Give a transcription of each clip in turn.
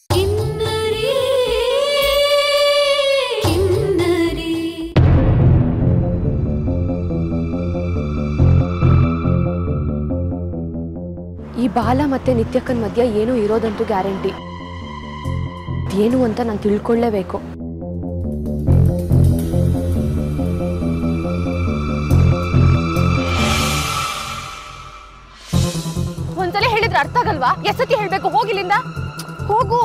ಕಿನ್ನರಿ ಕಿನ್ನರಿ ಈ ಬಾಲ ಮತ್ತೆ ನಿತ್ಯಕ್ಕನ ಮಧ್ಯ ಏನೋ ಇರೋದಂತೂ ಗ್ಯಾರಂಟಿ ಏನು ಅಂತ ನಾನು ತಿಳ್ಕೊಳ್ಳೇಬೇಕು ಒಂದ್ಸಲ ಹೇಳಿದ್ರೆ ಅರ್ಥ ಆಗಲ್ವಾ ಎಸತಿ ಹೇಳ್ಬೇಕು ಹೋಗಿಲ್ಲಿಂದ ಹೋಗು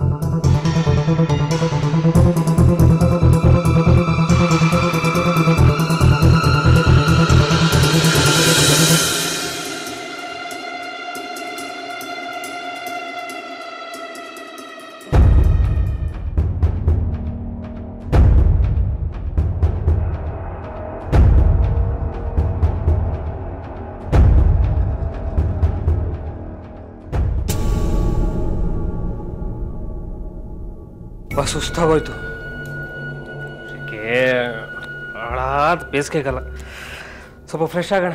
ಬಾ ಸುಸ್ತಾಗೋಯ್ತು ಏ ಹಾಳಾದ ಬೇಸಿಗೆಗಲ್ಲ ಸ್ವಲ್ಪ ಫ್ರೆಶ್ ಆಗೋಣ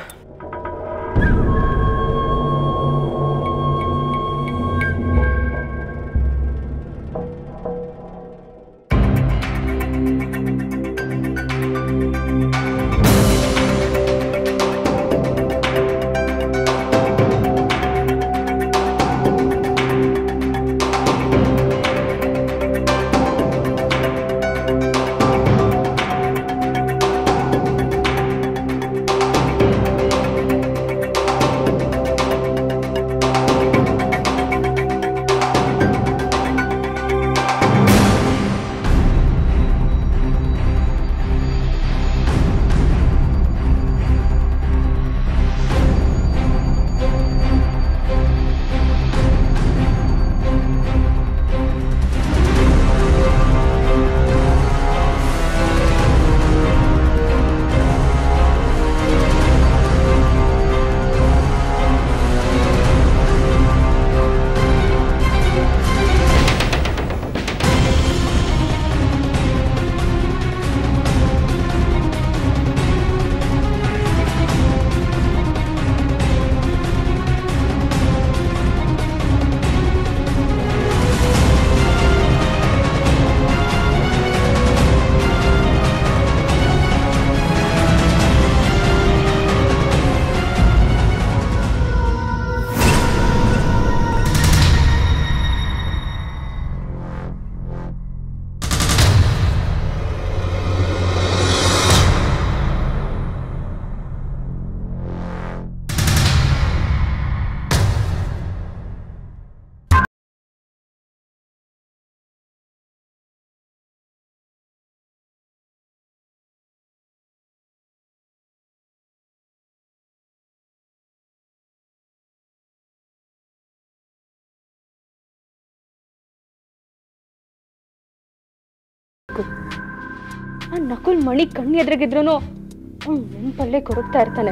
ಆ ನಕುಲ್ ಮಣಿ ಕಣ್ಣು ಎದುರಿಗಿದ್ರು ಅವ್ನು ನೆನಪಲ್ಲೇ ಕೊರಗ್ತಾ ಇರ್ತಾನೆ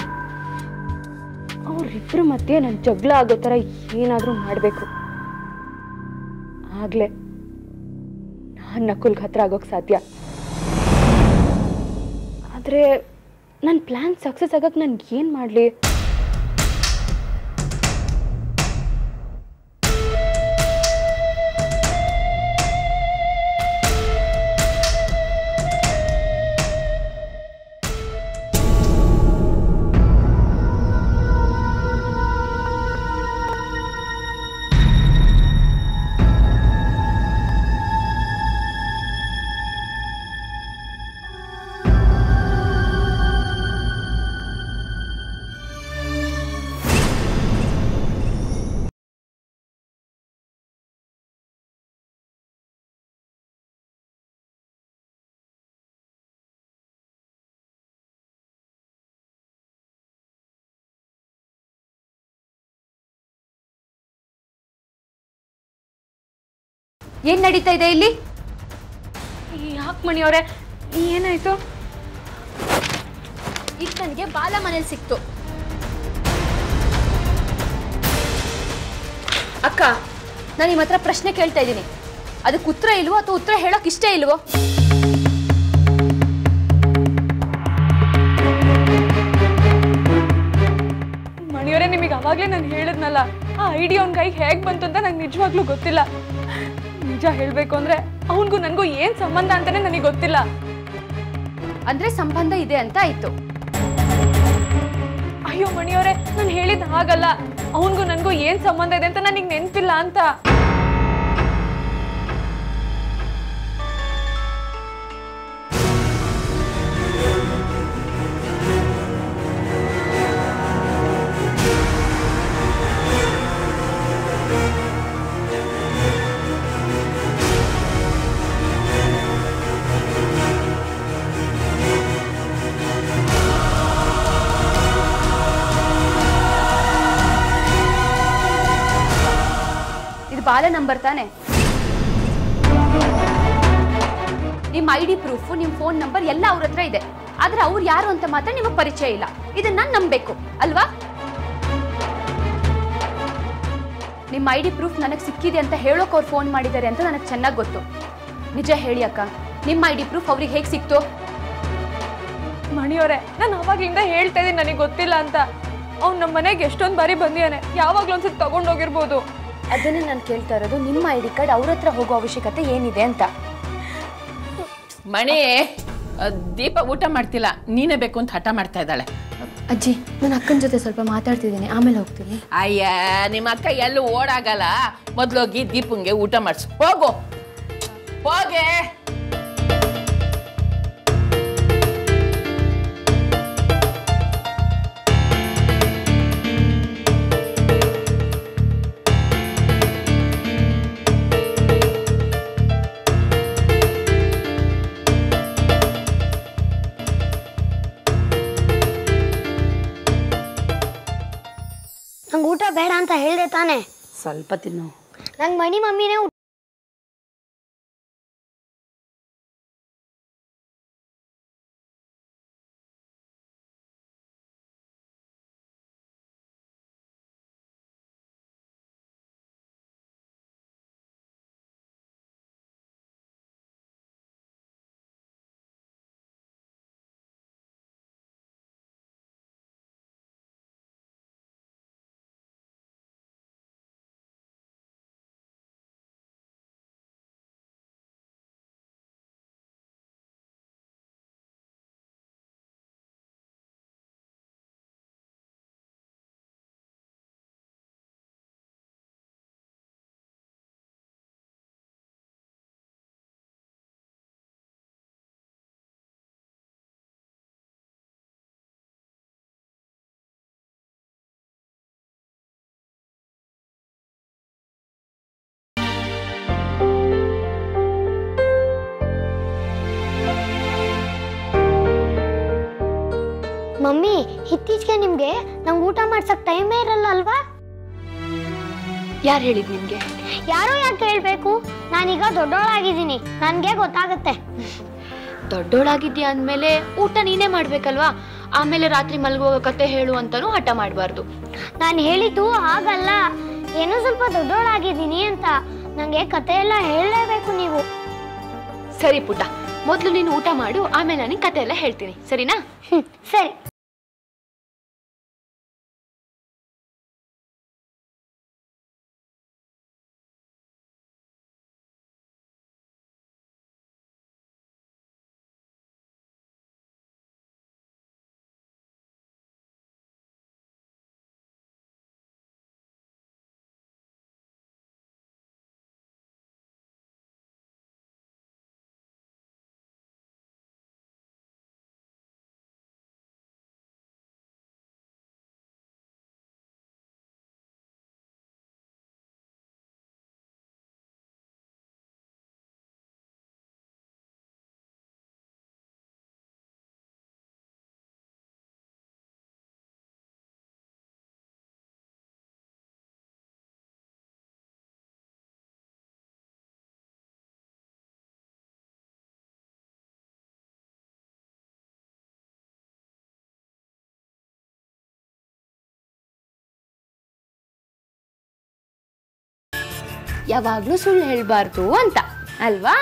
ಅವ್ರಿಬ್ರ ಮಧ್ಯೆ ನನ್ನ ಜಗಳ ಆಗೋ ಥರ ಏನಾದರೂ ಮಾಡಬೇಕು ಆಗ್ಲೇ ನಾನು ನಕುಲ್ಗೆ ಹತ್ರ ಆಗೋಕ್ಕೆ ಸಾಧ್ಯ ಆದರೆ ನನ್ನ ಪ್ಲ್ಯಾನ್ ಸಕ್ಸಸ್ ಆಗಕ್ಕೆ ನಾನು ಏನು ಮಾಡಲಿ ಏನ್ ನಡೀತಾ ಇದೆ ಇಲ್ಲಿ ಯಾಕೆ ಮಣಿಯವರೇ ಏನಾಯ್ತು ಈಗ ನನಗೆ ಬಾಲ ಮನೇಲಿ ಸಿಕ್ತು ಅಕ್ಕ ನಾನು ನಿಮ್ಮ ಹತ್ರ ಪ್ರಶ್ನೆ ಕೇಳ್ತಾ ಇದ್ದೀನಿ ಅದಕ್ಕೆ ಉತ್ತರ ಇಲ್ವೋ ಅಥವಾ ಉತ್ತರ ಹೇಳೋಕೆ ಇಷ್ಟ ಇಲ್ವೋ ಮಣಿಯವರೇ ನಿಮಗೆ ಅವಾಗಲೇ ನಾನು ಹೇಳಿದ್ನಲ್ಲ ಆ ಐಡಿಯಾ ಅವ್ನ ಕೈಗೆ ಹೇಗೆ ಬಂತು ಅಂತ ನಂಗೆ ನಿಜವಾಗ್ಲೂ ಗೊತ್ತಿಲ್ಲ ನಿಜ ಹೇಳ್ಬೇಕು ಅಂದ್ರೆ ಅವನಿಗೂ ನನಗೂ ಏನ್ ಸಂಬಂಧ ಅಂತಾನೆ ನನಗೆ ಗೊತ್ತಿಲ್ಲ ಅಂದ್ರೆ ಸಂಬಂಧ ಇದೆ ಅಂತ ಆಯ್ತು ಅಯ್ಯೋ ಮಣಿಯವರೇ ನಾನು ಹೇಳಿದ ಹಾಗಲ್ಲ ಅವನಿಗೂ ನನಗೂ ಏನ್ ಸಂಬಂಧ ಇದೆ ಅಂತ ನನಗೆ ನೆನ್ಪಿಲ್ಲ ಅಂತ ಇದು ಬಾಲ ನಂಬರ್ ತಾನೆ ನಿಮ್ಮ ಐ ಡಿ ಪ್ರೂಫ್ ನಿಮ್ಮ ಫೋನ್ ನಂಬರ್ ಎಲ್ಲ ಅವ್ರ ಹತ್ರ ಇದೆ ಆದ್ರೆ ಅವ್ರು ಯಾರು ಅಂತ ಮಾತ್ರ ನಿಮಗೆ ಪರಿಚಯ ಇಲ್ಲ ಇದನ್ನ ನಾನ್ ನಂಬಬೇಕು ಅಲ್ವಾ ನಿಮ್ಮ ಐ ಡಿ ಪ್ರೂಫ್ ನನಗೆ ಸಿಕ್ಕಿದೆ ಅಂತ ಹೇಳೋಕೆ ಅವ್ರು ಫೋನ್ ಮಾಡಿದ್ದಾರೆ ಅಂತ ನನಗೆ ಚೆನ್ನಾಗಿ ಗೊತ್ತು ನಿಜ ಹೇಳಿ ಅಕ್ಕ ನಿಮ್ಮ ಐ ಡಿ ಪ್ರೂಫ್ ಅವ್ರಿಗೆ ಹೇಗೆ ಸಿಕ್ತು ಮಣಿಯವರೇ ನಾನು ಅವಾಗ್ಲಿಂದ ಹೇಳ್ತಾ ಇದ್ದೀನಿ ನನಗೆ ಗೊತ್ತಿಲ್ಲ ಅಂತ ಅವ್ನು ನಮ್ಮ ಮನೆಗೆ ಎಷ್ಟೊಂದು ಬಾರಿ ಬಂದಿಯಾನೆ ಯಾವಾಗ್ಲೂ ಒಂದ್ಸತಿ ತಗೊಂಡೋಗಿರ್ಬೋದು ಅದನ್ನೇ ನಾನು ಕೇಳ್ತಾ ಇರೋದು ನಿಮ್ಮ ಐ ಡಿ ಕಾರ್ಡ್ ಅವ್ರ ಹತ್ರ ಹೋಗೋ ಅವಶ್ಯಕತೆ ಏನಿದೆ ಅಂತ ಮಣಿ ಆ, ದೀಪ ಊಟ ಮಾಡ್ತಿಲ್ಲ ನೀನೇ ಬೇಕು ಅಂತ ಹಠ ಮಾಡ್ತಾ ಇದ್ದಾಳೆ ಅಜ್ಜಿ ನಾನು ಅಕ್ಕನ ಜೊತೆ ಸ್ವಲ್ಪ ಮಾತಾಡ್ತಿದ್ದೀನಿ ಆಮೇಲೆ ಹೋಗ್ತೀನಿ ಅಯ್ಯ ನಿಮ್ಮ ಅಕ್ಕ ಎಲ್ಲೂ ಓಡಾಗಲ್ಲ ಮೊದ್ಲೋಗಿ ದೀಪಂಗೆ ಊಟ ಮಾಡಿಸು ಹೋಗು ಹೋಗೆ ನಂಗೆ ಊಟ ಬೇಡ ಅಂತ ಹೇಳ್ದೆ ತಾನೆ ಸ್ವಲ್ಪ ತಿನ್ನು ನಂಗೆ ಮಣಿ ಮಮ್ಮಿನೇ ಊಟ ಮಮ್ಮಿ ಇತ್ತೀಚೆಗೆ ನಿಮ್ಗೆ ನಂಗೆ ಊಟ ಮಾಡ್ಸಕ್ ಟೈಮೇ ಇರಲ್ಲ ಅಲ್ವಾ ಯಾರು ಹೇಳಿದ್ ನಿಮ್ಗೆ ಯಾರೋ ಯಾಕೆ ಹೇಳ್ಬೇಕು ನಾನೀಗ ದೊಡ್ಡೋಳಾಗಿದ್ದೀನಿ ನನ್ಗೆ ಗೊತ್ತಾಗುತ್ತೆ ದೊಡ್ಡೋಳಾಗಿದ್ಯಾ ಅಂದ್ಮೇಲೆ ಊಟ ನೀನೇ ಮಾಡ್ಬೇಕಲ್ವಾ ಆಮೇಲೆ ರಾತ್ರಿ ಮಲ್ಗುವಾಗ ಕತೆ ಹೇಳು ಅಂತಾನೂ ಹಠ ಮಾಡಬಾರ್ದು ನಾನು ಹೇಳಿದ್ದು ಹಾಗಲ್ಲ ಏನೋ ಸ್ವಲ್ಪ ದೊಡ್ಡೋಳಾಗಿದ್ದೀನಿ ಅಂತ ನಂಗೆ ಕತೆ ಎಲ್ಲ ಹೇಳಲೇಬೇಕು ನೀವು ಸರಿ ಪುಟ್ಟ ಮೊದಲು ನೀನು ಊಟ ಮಾಡು ಆಮೇಲೆ ನನಗೆ ಕತೆ ಎಲ್ಲ ಹೇಳ್ತೀನಿ ಸರಿನಾ ಹ್ಮ್ ಸರಿ ಯಾವಾಗ್ಲೂ ಸುಳ್ಳು ಹೇಳ್ಬಾರ್ದು ಅಂತ ಅಲ್ವಾ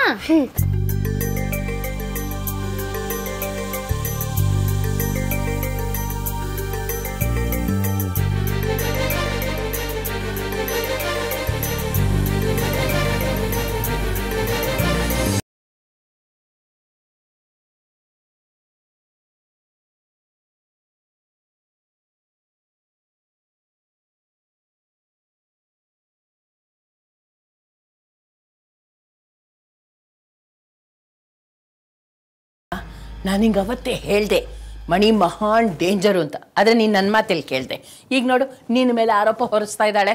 ನಾನು ನಿಂಗೆ ಅವತ್ತೇ ಹೇಳಿದೆ ಮಣಿ ಮಹಾನ್ ಡೇಂಜರು ಅಂತ ಆದರೆ ನೀನು ನನ್ನ ಮಾತಲ್ಲಿ ಕೇಳಿದೆ ಈಗ ನೋಡು ನಿನ್ನ ಮೇಲೆ ಆರೋಪ ಹೊರಿಸ್ತಾ ಇದ್ದಾಳೆ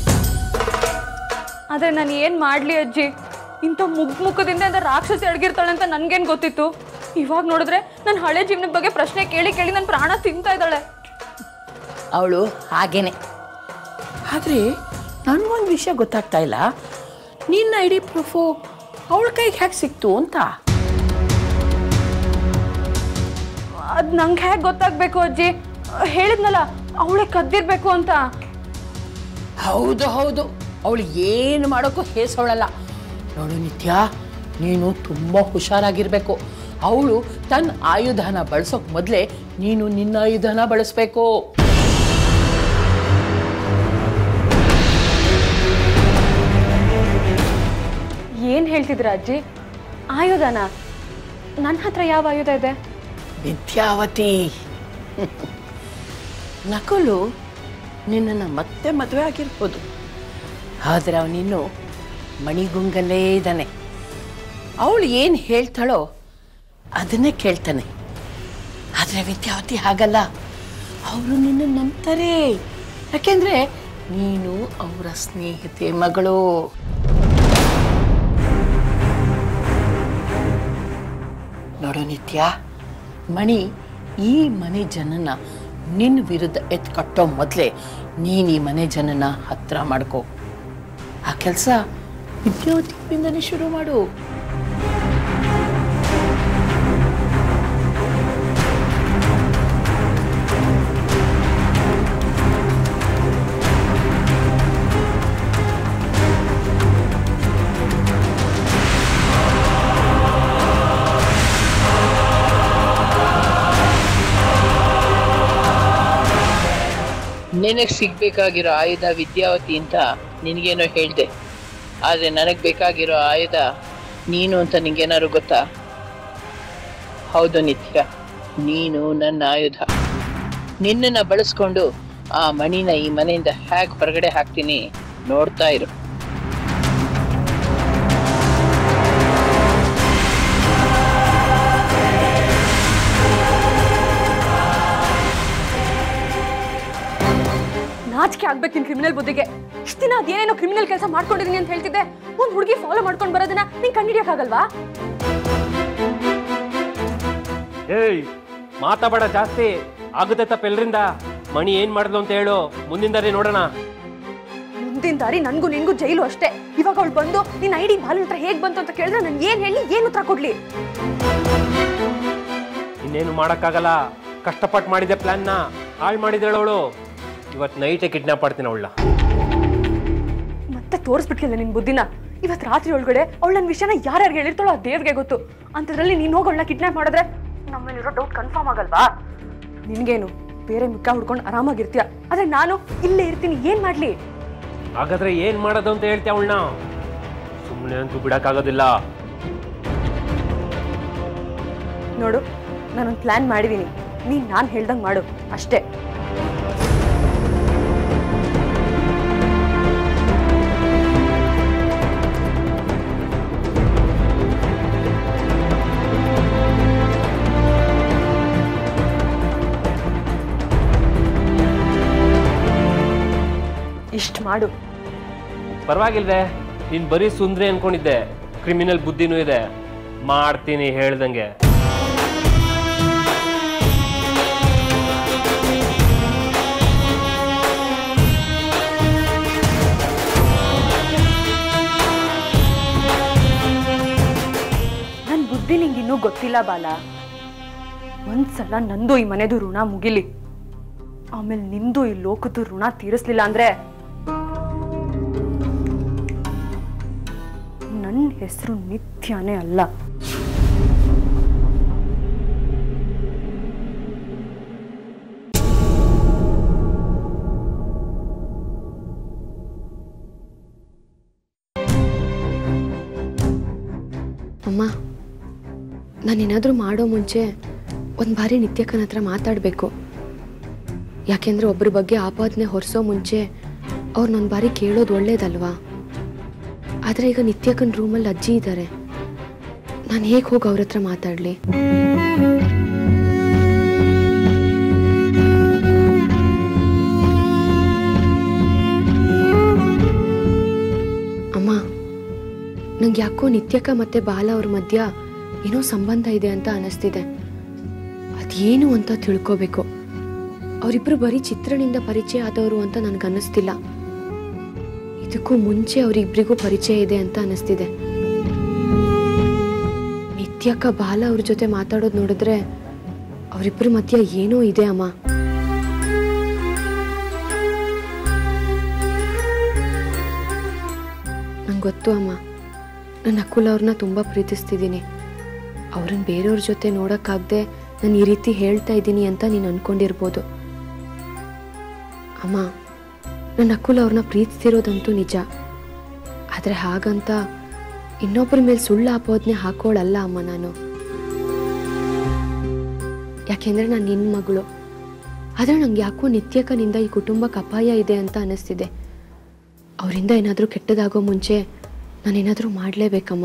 ಆದ್ರೆ ನಾನು ಏನ್ ಮಾಡ್ಲಿ ಅಜ್ಜಿ ಇಂಥ ಮುಗ್ ಮುಖದಿಂದ ಇಂಥ ರಾಕ್ಷಸಿ ಅಡಗಿರ್ತಾಳೆ ಅಂತ ನನ್ಗೇನ್ ಗೊತ್ತಿತ್ತು ಇವಾಗ ನೋಡಿದ್ರೆ ನನ್ನ ಹಳೆ ಜೀವನದ ಬಗ್ಗೆ ಪ್ರಶ್ನೆ ಕೇಳಿ ಕೇಳಿ ನನ್ನ ಪ್ರಾಣ ತಿಂತಾ ಇದ್ದಾಳೆ ಅವಳು ಹಾಗೇನೆ ಆದರೆ ನನಗೊಂದು ವಿಷಯ ಗೊತ್ತಾಗ್ತಾ ಇಲ್ಲ ನಿನ್ನ ಐ ಡಿ ಪ್ರೂಫು ಅವಳ ಕೈಗೆ ಹ್ಯಾಕೆ ಸಿಕ್ತು ಅಂತ ಅದ್ ನಂಗೆ ಹೇಗೆ ಗೊತ್ತಾಗ್ಬೇಕು ಅಜ್ಜಿ ಹೇಳಿದ್ನಲ್ಲ ಅವಳೆ ಕದ್ದಿರ್ಬೇಕು ಅಂತ ಹೌದು ಹೌದು ಅವಳು ಏನು ಮಾಡೋಕ್ಕೂ ಹೇಸೋಳಲ್ಲ ನೋಡು ನಿತ್ಯ ನೀನು ತುಂಬ ಹುಷಾರಾಗಿರ್ಬೇಕು ಅವಳು ತನ್ನ ಆಯುಧನ ಬಳಸೋಕ್ ಮೊದಲೇ ನೀನು ನಿನ್ನ ಆಯುಧನ ಬಳಸಬೇಕು ಏನ್ ಹೇಳ್ತಿದ್ರ ಅಜ್ಜಿ ಆಯುಧನ ನನ್ನ ಹತ್ರ ಯಾವ ಆಯುಧ ಇದೆ ವಿದ್ಯಾವತಿ ನಕಲು ನಿನ್ನನ್ನು ಮತ್ತೆ ಮದುವೆ ಆಗಿರ್ಬೋದು ಆದರೆ ಅವನಿನ್ನು ಮಣಿಗುಂಗಲ್ಲೇ ಇದ್ದಾನೆ ಅವಳು ಏನು ಹೇಳ್ತಾಳೋ ಅದನ್ನೇ ಕೇಳ್ತಾನೆ ಆದರೆ ವಿದ್ಯಾವತಿ ಹಾಗಲ್ಲ ಅವರು ನಿನ್ನ ನಂಬ್ತಾರೆ ಯಾಕೆಂದ್ರೆ ನೀನು ಅವರ ಸ್ನೇಹಿತೆ ಮಗಳು ನೋಡು ನಿತ್ಯ ಮಣಿ ಈ ಮನೆ ಜನನ ನಿನ್ನ ವಿರುದ್ಧ ಎತ್ ಕಟ್ಟೋ ಮೊದಲೇ ನೀನು ಈ ಮನೆ ಜನನ ಹತ್ರ ಮಾಡ್ಕೋ ಆ ಕೆಲಸ ವಿದ್ಯಾವತಿಯಿಂದನೇ ಶುರು ಮಾಡು ನಿನಗೆ ಸಿಗ್ಬೇಕಾಗಿರೋ ಆಯುಧ ವಿದ್ಯಾವತಿ ಅಂತ ನಿನಗೇನೋ ಹೇಳ್ದೆ ಆದರೆ ನನಗೆ ಬೇಕಾಗಿರೋ ಆಯುಧ ನೀನು ಅಂತ ನಿಂಗೇನಾದ್ರು ಗೊತ್ತಾ ಹೌದು ನಿತ್ಯ ನೀನು ನನ್ನ ಆಯುಧ ನಿನ್ನನ್ನು ಬಳಸ್ಕೊಂಡು ಆ ಮಣಿನ ಈ ಮನೆಯಿಂದ ಹೇಗೆ ಹೊರಗಡೆ ಹಾಕ್ತೀನಿ ನೋಡ್ತಾ ಇರು ನಾಚಿಕೆ ಆಗ್ಬೇಕು ನಿನ್ ಕ್ರಿಮಿನಲ್ ಬುದ್ಧಿಗೆ ಇಷ್ಟ ದಿನ ಅದೇನೇನೋ ಕ್ರಿಮಿನಲ್ ಕೆಲಸ ಮಾಡ್ಕೊಂಡಿದೀನಿ ಅಂತ ಹೇಳ್ತಿದ್ದೆ ಒಂದ್ ಹುಡುಗಿ ಫಾಲೋ ಮಾಡ್ಕೊಂಡು ಬರೋದನ್ನ ನೀನ್ ಕಂಡಿಡಿಯಕ್ಕಾಗಲ್ವಾ ಏಯ್ ಮಾತಾಡ ಜಾಸ್ತಿ ಆಗುತ್ತೆ ತಪ್ಪೆಲ್ರಿಂದ ಮಣಿ ಏನ್ ಮಾಡಿದ್ಲು ಅಂತ ಹೇಳು ಮುಂದಿನ ದಾರಿ ನೋಡೋಣ ಮುಂದಿನ ದಾರಿ ನನ್ಗೂ ನಿನ್ಗೂ ಜೈಲು ಅಷ್ಟೇ ಇವಾಗ ಅವಳು ಬಂದು ನಿನ್ನ ಐಡಿ ಬಾಲಿನ ಹತ್ರ ಹೇಗ್ ಬಂತು ಅಂತ ಕೇಳಿದ್ರೆ ನಾನು ಏನ್ ಹೇಳಿ ಏನ್ ಉತ್ತರ ಕೊಡ್ಲಿ ಇನ್ನೇನು ಮಾಡೋಕ್ಕಾಗಲ್ಲ ಕಷ್ಟಪಟ್ಟು ಮಾಡಿದೆ ಪ್ಲಾನ್ನ ಹಾಳು ಮಾಡಿದಳು ಅವಳು ಇವತ್ತು ನೈಟೇ ಕಿಡ್ನಾಪ್ ಮಾಡ್ತೀನಿ ಅವಳ ಮತ್ತೆ ತೋರಿಸ್ಬಿಟ್ಟಿಲ್ಲ ನಿನ್ ಬುದ್ಧಿನ ಇವತ್ ರಾತ್ರಿ ಒಳಗಡೆ ಅವಳು ನನ್ನ ವಿಷಯನ ಯಾರ್ಯಾರು ಹೇಳಿರ್ತಾಳೋ ಆ ದೇವ್ರಿಗೆ ಗೊತ್ತು ಅಂಥದ್ರಲ್ಲಿ ನೀನ್ ಹೋಗಿ ಅವಳನ್ನ ಕಿಡ್ನಾಪ್ ಮಾಡಿದ್ರೆ ನಮ್ಮಲ್ಲಿರೋ ಡೌಟ್ ಕನ್ಫರ್ಮ್ ಆಗಲ್ವಾ ನಿನ್ಗೇನು ಬೇರೆ ಮುಖ ಹುಡ್ಕೊಂಡು ಆರಾಮಾಗಿರ್ತೀಯ ಆದ್ರೆ ನಾನು ಇಲ್ಲೇ ಇರ್ತೀನಿ ಏನ್ ಮಾಡ್ಲಿ ಹಾಗಾದ್ರೆ ಏನ್ ಮಾಡೋದು ಅಂತ ಹೇಳ್ತೀಯ ಅವಳನ್ನ ಸುಮ್ಮನೆ ಅಂತೂ ಬಿಡಕ್ಕಾಗೋದಿಲ್ಲ ನೋಡು ನಾನೊಂದು ಪ್ಲಾನ್ ಮಾಡಿದ್ದೀನಿ ನೀನ್ ನಾನು ಹೇಳ್ದಂಗೆ ಮಾಡು ಅಷ್ಟೇ ಇಷ್ಟು ಮಾಡು ಪರವಾಗಿಲ್ವೇ ನೀನ್ ಬರೀ ಸುಂದ್ರಿ ಅನ್ಕೊಂಡಿದ್ದೆ ಕ್ರಿಮಿನಲ್ ಬುದ್ಧಿನೂ ಇದೆ ಮಾಡ್ತೀನಿ ಹೇಳ್ದಂಗೆ ನನ್ನ ಬುದ್ಧಿ ನಿಂಗೆ ಇನ್ನೂ ಗೊತ್ತಿಲ್ಲ ಬಾಲ ಒಂದ್ಸಲ ನಂದು ಈ ಮನೆದು ಋಣ ಮುಗಿಲಿ ಆಮೇಲೆ ನಿಂದು ಈ ಲೋಕದ ಋಣ ತೀರಿಸ್ಲಿಲ್ಲ ಅಂದ್ರೆ ನನ್ನ ಹೆಸರು ನಿತ್ಯನೇ ಅಲ್ಲ ಅಮ್ಮ ನಾನೇನಾದರೂ ಮಾಡೋ ಮುಂಚೆ ಒಂದು ಬಾರಿ ನಿತ್ಯಕ್ಕನ ಹತ್ರ ಮಾತಾಡಬೇಕು ಯಾಕೆಂದ್ರೆ ಒಬ್ಬರ ಬಗ್ಗೆ ಆಪಾದನೆ ಹೊರಿಸೋ ಮುಂಚೆ ಅವ್ರನ್ನೊಂದು ಬಾರಿ ಕೇಳೋದು ಒಳ್ಳೇದಲ್ವಾ ಆದರೆ ಈಗ ನಿತ್ಯಕ್ಕನ ರೂಮಲ್ಲಿ ಅಜ್ಜಿ ಇದ್ದಾರೆ ನಾನು ಹೇಗೆ ಹೋಗಿ ಅವ್ರ ಹತ್ರ ಮಾತಾಡಲಿ ಅಮ್ಮ ನಂಗೆ ಯಾಕೋ ನಿತ್ಯಕ್ಕ ಮತ್ತೆ ಬಾಲ ಅವ್ರ ಮಧ್ಯ ಏನೋ ಸಂಬಂಧ ಇದೆ ಅಂತ ಅನಿಸ್ತಿದೆ ಅದೇನು ಅಂತ ತಿಳ್ಕೋಬೇಕು ಅವರಿಬ್ರು ಬರೀ ಚಿತ್ರನಿಂದ ಪರಿಚಯ ಆದವರು ಅಂತ ನನಗನ್ನಿಸ್ತಿಲ್ಲ ಇದಕ್ಕೂ ಮುಂಚೆ ಅವರಿಬ್ರಿಗೂ ಪರಿಚಯ ಇದೆ ಅಂತ ಅನಿಸ್ತಿದೆ ನಿತ್ಯಕ್ಕ ಬಾಲ ಅವ್ರ ಜೊತೆ ಮಾತಾಡೋದು ನೋಡಿದ್ರೆ ಅವರಿಬ್ಬರ ಮಧ್ಯ ಏನೋ ಇದೆ ಅಮ್ಮ ನಂಗೆ ಗೊತ್ತು ಅಮ್ಮ ನನ್ನ ಅಕ್ಕುಲ್ ಅವ್ರನ್ನ ತುಂಬ ಪ್ರೀತಿಸ್ತಿದ್ದೀನಿ ಅವ್ರನ್ನ ಬೇರೆಯವ್ರ ಜೊತೆ ನೋಡೋಕ್ಕಾಗದೆ ನಾನು ಈ ರೀತಿ ಹೇಳ್ತಾ ಇದ್ದೀನಿ ಅಂತ ನೀನು ಅನ್ಕೊಂಡಿರ್ಬೋದು ಅಮ್ಮ ನನ್ನ ಅಕ್ಕುಲ್ ಅವ್ರನ್ನ ಪ್ರೀತಿಸ್ತಿರೋದಂತೂ ನಿಜ ಆದರೆ ಹಾಗಂತ ಇನ್ನೊಬ್ಬರ ಮೇಲೆ ಸುಳ್ಳು ಆಪೋದನೆ ಹಾಕೋಳಲ್ಲ ಅಮ್ಮ ನಾನು ಯಾಕೆಂದ್ರೆ ನಾನು ನಿನ್ನ ಮಗಳು ಆದರೆ ನಂಗೆ ಯಾಕೋ ನಿತ್ಯಕನಿಂದ ಈ ಕುಟುಂಬಕ್ಕೆ ಅಪಾಯ ಇದೆ ಅಂತ ಅನ್ನಿಸ್ತಿದೆ ಅವರಿಂದ ಏನಾದರೂ ಕೆಟ್ಟದಾಗೋ ಮುಂಚೆ ನಾನೇನಾದರೂ ಮಾಡಲೇಬೇಕಮ್ಮ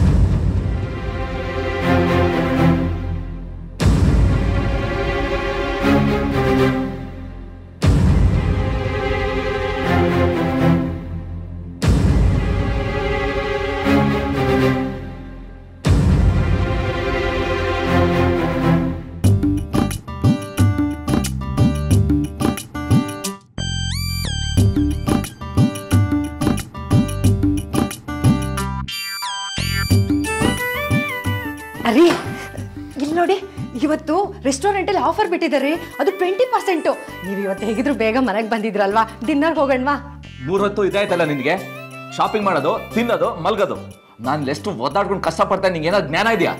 ಅರಿ ಇಲ್ಲಿ ನೋಡಿ ಇವತ್ತು ರೆಸ್ಟೋರೆಂಟಲ್ಲಿ ಆಫರ್ ಬಿಟ್ಟಿದ್ದಾರೆ ಅದು ಟ್ವೆಂಟಿ ಪರ್ಸೆಂಟು ನೀವು ಇವತ್ತು ಹೇಗಿದ್ರು ಬೇಗ ಮನೆಗೆ ಬಂದಿದ್ರಲ್ವಾ ಡಿನ್ನರ್ಗೆ ಹೋಗೋಣವಾ ಮೂರೊತ್ತು ಇದಾಯ್ತಲ್ಲ ನಿನಗೆ ಶಾಪಿಂಗ್ ಮಾಡೋದು ತಿನ್ನೋದು ಮಲ್ಗೋದು ನಾನು ಎಷ್ಟು ಒದ್ದಾಡ್ಕೊಂಡು ಕಷ್ಟಪಡ್ತಾ ನಿಂಗೆ ಏನಾದ್ರು ಜ್ಞಾನ ಇದೆಯಾ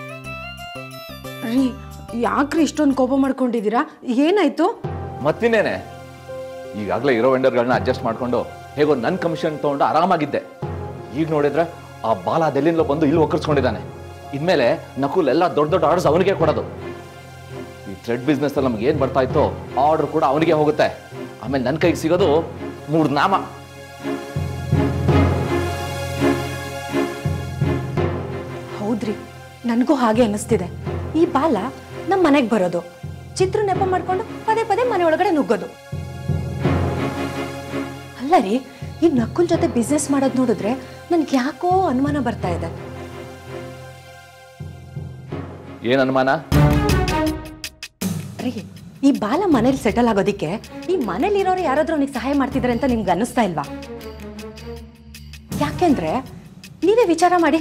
ರೀ ಯಾಕ್ರಿ ಇಷ್ಟೊಂದು ಕೋಪ ಮಾಡ್ಕೊಂಡಿದ್ದೀರಾ ಏನಾಯ್ತು ಮತ್ತಿನ್ನೇನೆ ಈಗಾಗಲೇ ಇರೋ ವೆಂಡರ್ಗಳನ್ನ ಅಡ್ಜಸ್ಟ್ ಮಾಡ್ಕೊಂಡು ಹೇಗೋ ನನ್ನ ಕಮಿಷನ್ ತೊಗೊಂಡು ಆರಾಮಾಗಿದ್ದೆ ಈಗ ನೋಡಿದ್ರೆ ಆ ಬಾಲ ಅದೆಲ್ಲಿಂದ ಬಂದು ಇಲ್ಲಿ ಒಕ್ಕರ್ಸ್ಕೊಂಡಿದ್ದಾನೆ ಇನ್ಮೇಲೆ ನಕುಲ್ ಎಲ್ಲ ದೊಡ್ಡ ದೊಡ್ಡ ಆರ್ಡರ್ಸ್ ಅವನಿಗೆ ಕೊಡೋದು ಈ ಥ್ರೆಡ್ ಬಿಸ್ನೆಸ್ ಅಲ್ಲಿ ನಮ್ಗೆ ಏನು ಬರ್ತಾ ಇತ್ತೋ ಆರ್ಡರ್ ಕೂಡ ಅವನಿಗೆ ಹೋಗುತ್ತೆ ಆಮೇಲೆ ನನ್ನ ಕೈಗೆ ಸಿಗೋದು ಮೂರು ನಾಮ ಹೌದ್ರಿ ನನಗೂ ಹಾಗೆ ಅನ್ನಿಸ್ತಿದೆ ಈ ಬಾಲ ನಮ್ಮ ಮನೆಗೆ ಬರೋದು ಚಿತ್ರ ನೆಪ ಮಾಡ್ಕೊಂಡು ಪದೇ ಪದೇ ಮನೆ ಒಳಗಡೆ ನುಗ್ಗೋದು ಅಲ್ಲ ರೀ ಈ ನಕ್ಕುಲ್ ಜೊತೆ ಬಿಸ್ನೆಸ್ ಮಾಡೋದು ನೋಡಿದ್ರೆ ನನ್ಗೆ ಯಾಕೋ ಅನುಮಾನ ಬರ್ತಾ ಇದೆ ಏನು ಅನುಮಾನ ರೀ ಈ ಬಾಲ ಮನೇಲಿ ಸೆಟಲ್ ಆಗೋದಿಕ್ಕೆ ಈ ಮನೇಲಿರೋರು ಯಾರಾದ್ರೂ ಅವನಿಗೆ ಸಹಾಯ ಮಾಡ್ತಿದ್ದಾರೆ ಅಂತ ನಿಮ್ಗೆ ಅನ್ನಿಸ್ತಾ ಇಲ್ವಾ ಯಾಕೆಂದ್ರೆ ನೀವೇ ವಿಚಾರ ಮಾಡಿ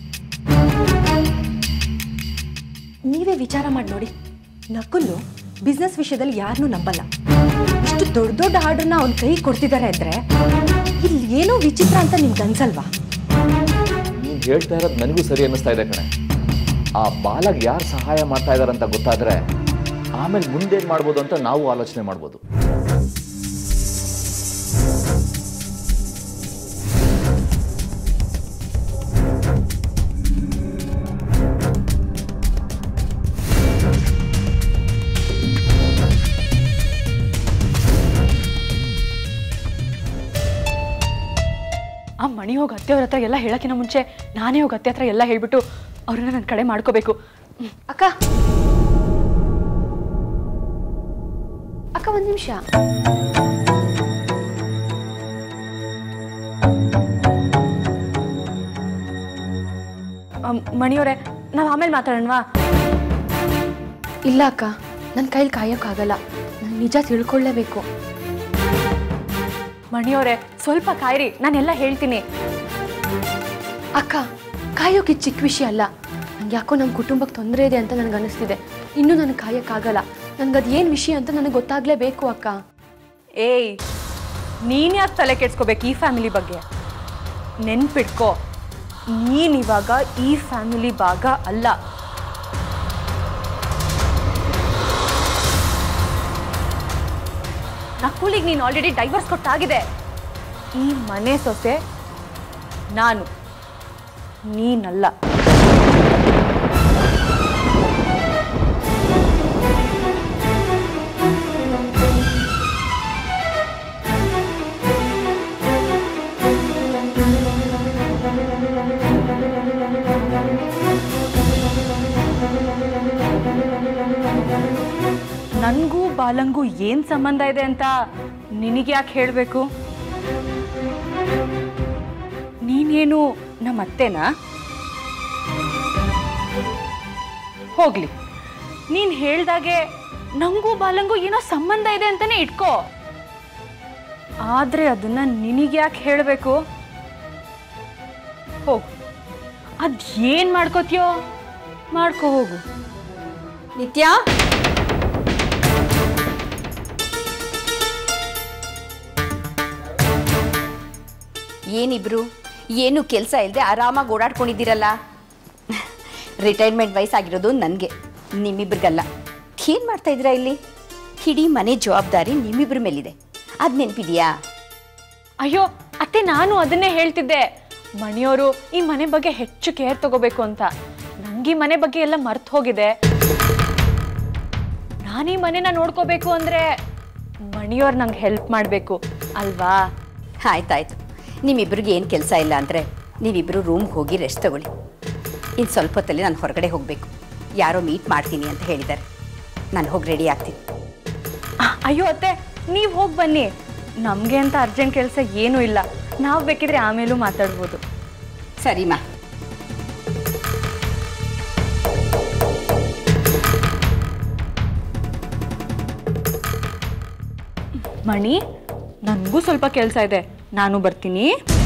ನೀವೇ ವಿಚಾರ ಮಾಡಿ ನೋಡಿ ನಕುಲ್ಲು ಬಿಸ್ನೆಸ್ ವಿಷಯದಲ್ಲಿ ಯಾರನ್ನೂ ನಂಬಲ್ಲ ಇಷ್ಟು ದೊಡ್ಡ ದೊಡ್ಡ ಆರ್ಡರ್ನ ಅವ್ನ ಕೈ ಕೊಡ್ತಿದ್ದಾರೆ ಅಂದ್ರೆ ಇಲ್ಲಿ ಏನೋ ವಿಚಿತ್ರ ಅಂತ ನಿಮ್ಗೆ ಅನ್ಸಲ್ವಾ ನೀನು ಹೇಳ್ತಾ ಇರೋದು ನನಗೂ ಸರಿ ಅನ್ನಿಸ್ತಾ ಇದೆ ಕಣೆ ಆ ಬಾಲಗ್ ಯಾರು ಸಹಾಯ ಮಾಡ್ತಾ ಇದಾರೆ ಅಂತ ಗೊತ್ತಾದ್ರೆ ಆಮೇಲೆ ಮುಂದೇನು ಮಾಡ್ಬೋದು ಅಂತ ನಾವು ಆಲೋಚನೆ ಮಾಡ್ಬೋದು ಆ ಮಣಿ ಹೋಗಿ ಅತ್ತೆಯವ್ರ ಹತ್ರ ಎಲ್ಲ ಹೇಳಕ್ಕಿಂತ ಮುಂಚೆ ನಾನೇ ಹೋಗಿ ಅತ್ತೆ ಹತ್ರ ಎಲ್ಲ ಹೇಳ್ಬಿಟ್ಟು ಅವ್ರನ್ನ ನನ್ನ ಕಡೆ ಮಾಡ್ಕೋಬೇಕು ಹ್ಮ್. ಅಕ್ಕ ಅಕ್ಕ ಒಂದು ನಿಮಿಷ ಅಮ್, ಮಣಿಯವರೇ ನಾವು ಆಮೇಲೆ ಮಾತಾಡೋಣವಾ ಇಲ್ಲ ಅಕ್ಕ ನನ್ನ ಕೈಲಿ ಕಾಯೋಕ್ಕಾಗಲ್ಲ ನಾನು ನಿಜ ತಿಳ್ಕೊಳ್ಳೇಬೇಕು ಮಣಿಯವರೇ ಸ್ವಲ್ಪ ಕಾಯಿರಿ ನಾನೆಲ್ಲ ಹೇಳ್ತೀನಿ ಅಕ್ಕ ಕಾಯೋಕೆ ಚಿಕ್ಕ ವಿಷಯ ಅಲ್ಲ ನಂಗೆ ಯಾಕೋ ನಮ್ಮ ಕುಟುಂಬಕ್ಕೆ ತೊಂದರೆ ಇದೆ ಅಂತ ನನಗೆ ಅನಿಸ್ತಿದೆ ಇನ್ನೂ ನನಗೆ ಕಾಯೋಕ್ಕಾಗಲ್ಲ ನನಗೆ ಅದು ಏನು ವಿಷಯ ಅಂತ ನನಗೆ ಗೊತ್ತಾಗಲೇಬೇಕು ಅಕ್ಕ ಏಯ್ ನೀನ್ ಯಾಕೆ ತಲೆ ಕೆಡ್ಸ್ಕೋಬೇಕು ಈ ಫ್ಯಾಮಿಲಿ ಬಗ್ಗೆ ನೆನ್ಪಿಟ್ಕೋ ನೀನ್ ಇವಾಗ ಈ ಫ್ಯಾಮಿಲಿ ಭಾಗ ಅಲ್ಲ ನಕುಲಿಗೆ ನೀನು ಆಲ್ರೆಡಿ ಡೈವರ್ಸ್ ಕೊಟ್ಟಾಗಿದೆ ಈ ಮನೆ ಸೊಸೆ ನಾನು ನೀನಲ್ಲ ನನಗೂ ಬಾಲಂಗೂ ಏನು ಸಂಬಂಧ ಇದೆ ಅಂತ ನಿನಗೆ ಯಾಕೆ ಹೇಳಬೇಕು ನೀನೇನು ನಮ್ಮ ಅತ್ತೆನಾ ಹೋಗ್ಲಿ ನೀನು ಹೇಳ್ದಾಗೆ ನಂಗೂ ಬಾಲಂಗೂ ಏನೋ ಸಂಬಂಧ ಇದೆ ಅಂತಾನೆ ಇಟ್ಕೋ ಆದ್ರೆ ಅದನ್ನ ನಿನಗೆ ಯಾಕೆ ಹೇಳಬೇಕು ಹೋಗು ಅದ್ ಏನ್ ಮಾಡ್ಕೋತೀಯೋ ಮಾಡ್ಕೋ ಹೋಗು ನಿತ್ಯ ಏನಿಬ್ರು ಏನು ಕೆಲಸ ಇಲ್ಲದೆ ಆರಾಮಾಗಿ ಓಡಾಡ್ಕೊಂಡಿದ್ದೀರಲ್ಲ ರಿಟೈರ್ಮೆಂಟ್ ವಯಸ್ಸಾಗಿರೋದು ನನಗೆ ನಿಮ್ಮಿಬ್ರಿಗಲ್ಲ ಏನು ಮಾಡ್ತಾ ಇದ್ದೀರಾ ಇಲ್ಲಿ ಇಡೀ ಮನೆ ಜವಾಬ್ದಾರಿ ನಿಮ್ಮಿಬ್ರ ಮೇಲಿದೆ ಅದು ನೆನಪಿದೆಯಾ ಅಯ್ಯೋ ಅತ್ತೆ ನಾನು ಅದನ್ನೇ ಹೇಳ್ತಿದ್ದೆ ಮಣಿಯವರು ಈ ಮನೆ ಬಗ್ಗೆ ಹೆಚ್ಚು ಕೇರ್ ತಗೋಬೇಕು ಅಂತ ನಂಗೆ ಈ ಮನೆ ಬಗ್ಗೆ ಎಲ್ಲ ಮರ್ತು ಹೋಗಿದೆ ನಾನು ಈ ಮನೆನ ನೋಡ್ಕೋಬೇಕು ಅಂದ್ರೆ ಮಣಿಯವ್ರು ನಂಗೆ ಹೆಲ್ಪ್ ಮಾಡಬೇಕು ಅಲ್ವಾ ಆಯ್ತಾಯ್ತು ನಿಮ್ಮಿಬ್ರಿಗೆ ಏನು ಕೆಲಸ ಇಲ್ಲ ಅಂದರೆ ನೀವಿಬ್ಬರು ರೂಮ್ಗೆ ಹೋಗಿ ರೆಸ್ಟ್ ತಗೊಳ್ಳಿ ಇನ್ನು ಸ್ವಲ್ಪ ಹೊತ್ತಲ್ಲಿ ನಾನು ಹೊರಗಡೆ ಹೋಗಬೇಕು ಯಾರೋ ಮೀಟ್ ಮಾಡ್ತೀನಿ ಅಂತ ಹೇಳಿದ್ದಾರೆ ನಾನು ಹೋಗಿ ರೆಡಿ ಆಗ್ತೀನಿ ಆ, ಅಯ್ಯೋ ಅತ್ತೆ ನೀವು ಹೋಗಿ ಬನ್ನಿ ನಮಗೆ ಅಂತ ಅರ್ಜೆಂಟ್ ಕೆಲಸ ಏನೂ ಇಲ್ಲ ನಾವು ಬೇಕಿದ್ರೆ ಆಮೇಲೂ ಮಾತಾಡ್ಬೋದು ಸರಿಮಾ ಮಣಿ ನನಗೂ ಸ್ವಲ್ಪ ಕೆಲಸ ಇದೆ ನಾನು ಬರ್ತೀನಿ